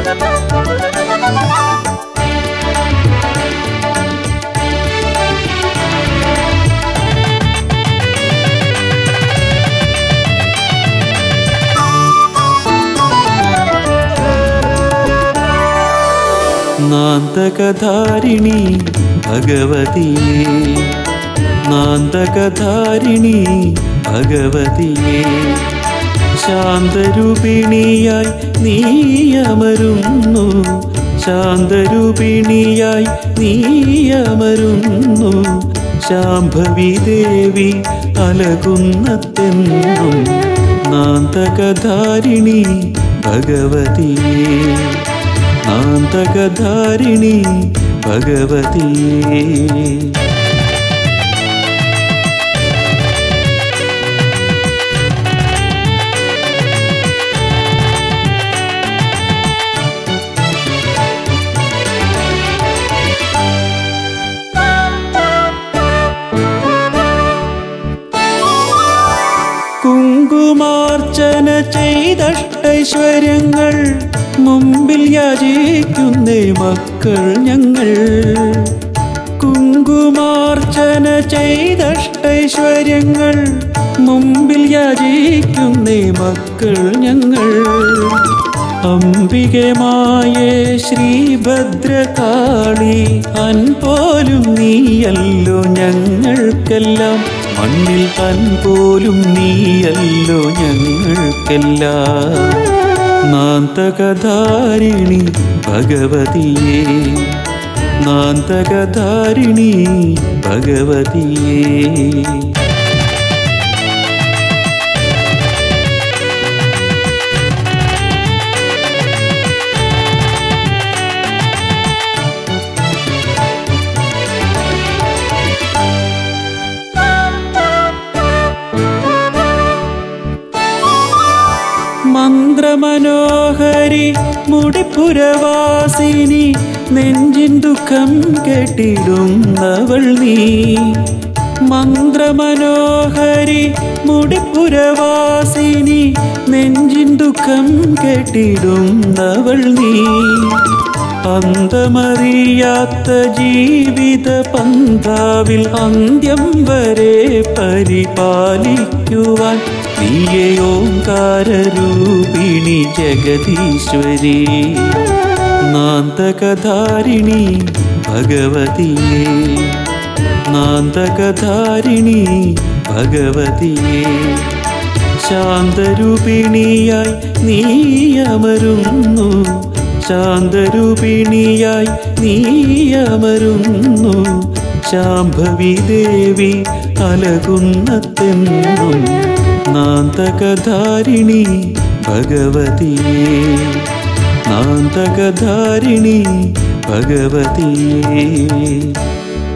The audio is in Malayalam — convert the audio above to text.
നാന്തകധാരിണി ഭഗവതിയേ നാന്തകധാരിണി ഭഗവതിയേ ശാന്തരൂപിണിയായി നീയമരുന്നു ശാന്തരൂപിണിയായി നീയമരുന്നു ശാംഭവി ദേവി അലകുന്നത്തെന്നും നാന്തകധാരിണി ഭഗവതിയേ നാന്തകധാരിണി ഭഗവതിയേ കുങ്കുമാർച്ചന ചെയ്തഷ്ടൈശ്വര്യങ്ങൾ മുമ്പിൽ യാചിക്കുന്നേ മക്കൾ ഞങ്ങൾ കുങ്കുമാർച്ചന ചെയ്തഷ്ടൈശ്വര്യങ്ങൾ മുമ്പിൽ യാചിക്കുന്നേ മക്കൾ ഞങ്ങൾ അംബികമായേ ശ്രീഭദ്രകാളി അൻപോലും നീയല്ലോ ഞങ്ങൾക്കെല്ലാം മണ്ണിൽ അൻപോലും നീയല്ലോ ഞങ്ങൾക്കെല്ലാം നാന്തകധാരിണി ഭഗവതിയേ നാന്തകധാരിണി ഭഗവതിയേ മന്ത്രമനോഹരി മുടിപ്പുരവാസിനി നെഞ്ചിൻ ദുഃഖം കെട്ടിടുന്നവൾ നീ മന്ത്രമനോഹരി മുടിപ്പുരവാസിനി നെഞ്ചിൻ ദുഃഖം കെട്ടിടുന്നവൾ നീ അന്തമറിയാത്ത ജീവിത പന്താവിൽ അന്ത്യം വരെ പരിപാലിക്കുവാൻ നീയെ ഓങ്കാരൂപിണി ജഗദീശ്വരി നാന്തകധാരിണി ഭഗവതിയേ നാന്തകധാരിണി ഭഗവതിയേ ശാന്തരൂപിണിയായി നീയമരുന്നു ശാന്തരൂപിണിയായി നീയമരുന്നു ശാംഭവി ദേവി അലകുന്നത്തെന്നും നാന്തകധാരിണി ഭഗവതിയേ നാന്തകധാരിണി ഭഗവതിയേ